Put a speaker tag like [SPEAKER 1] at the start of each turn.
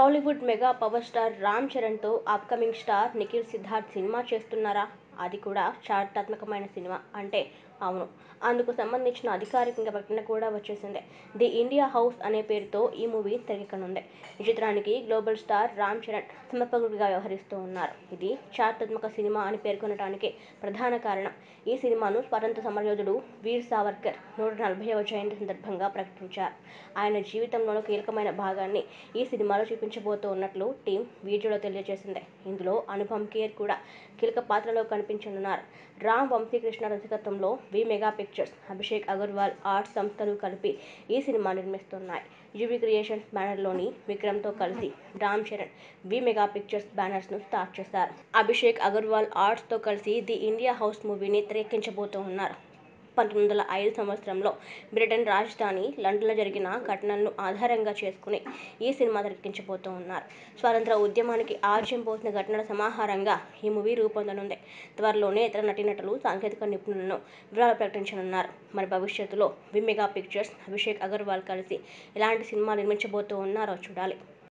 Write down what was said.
[SPEAKER 1] Tollywood mega power star Ram చరణ్తో upcoming star Nikhil Siddharth cinema చేస్తున్నారా అది కూడా చారిత్రాత్మకమైన సినిమా అంటే అవును అందుకు సంబంధించిన అధికారిక ప్రకటన కూడా వచ్చేసింది ది ఇండియా హౌస్ అనే పేరుతో ఈ మూవీ తెరకెక్కనుంది ఈ చిత్రానికి గ్లోబల్ స్టార్ రామ్ చరణ్ సమర్పకుడిగా వ్యవహరిస్తూ ఉన్నారు ఇది చారిత్రాత్మక సినిమా అని పేర్కొనడానికి ప్రధాన కారణం ఈ సినిమాను స్వాతంత్ర సమరయోధుడు వీర్ సావర్కర్ నూట నలభైవ జయంతి సందర్భంగా ప్రకటించారు ఆయన జీవితంలోని కీలకమైన భాగాన్ని ఈ సినిమాలో చూపించబోతూ ఉన్నట్లు టీం వీడియోలో తెలియజేసింది ఇందులో అనుపమ్ ఖేర్ కూడా కీలక పాత్రలో కనిపించనున్నారు రామ్ వంశీకృష్ణ దర్శకత్వంలో వి mega pictures Abhishek Agarwal arts సంస్థలు కలిపి ఈ సినిమా నిర్మిస్తున్నాయి యువి క్రియేషన్స్ బ్యానర్లోని విక్రమ్తో కలిసి Ram Charan V mega pictures బ్యానర్స్ను స్టార్ట్ చేశారు అభిషేక్ అగర్వాల్ ఆర్ట్స్తో కలిసి ది ఇండియా హౌస్ మూవీని తెరకెక్కించబోతూ ఉన్నారు పంతొమ్మిది వందల ఐదు సంవత్సరంలో బ్రిటన్ రాజధాని లండన్లో జరిగిన ఘటనలను ఆధారంగా చేసుకుని ఈ సినిమా తెరకెక్కించబోతూ ఉన్నారు స్వాతంత్ర ఉద్యమానికి ఆజ్యం పోసిన ఘటనల సమాహారంగా ఈ మూవీ రూపొందనుంది త్వరలోనే ఇతర నటీనటులు సాంకేతిక నిపుణులను వివరాలు ప్రకటించనున్నారు మరి భవిష్యత్తులో V mega pictures Abhishek Agarwal కలిసి ఎలాంటి సినిమా నిర్మించబోతూ ఉన్నారో చూడాలి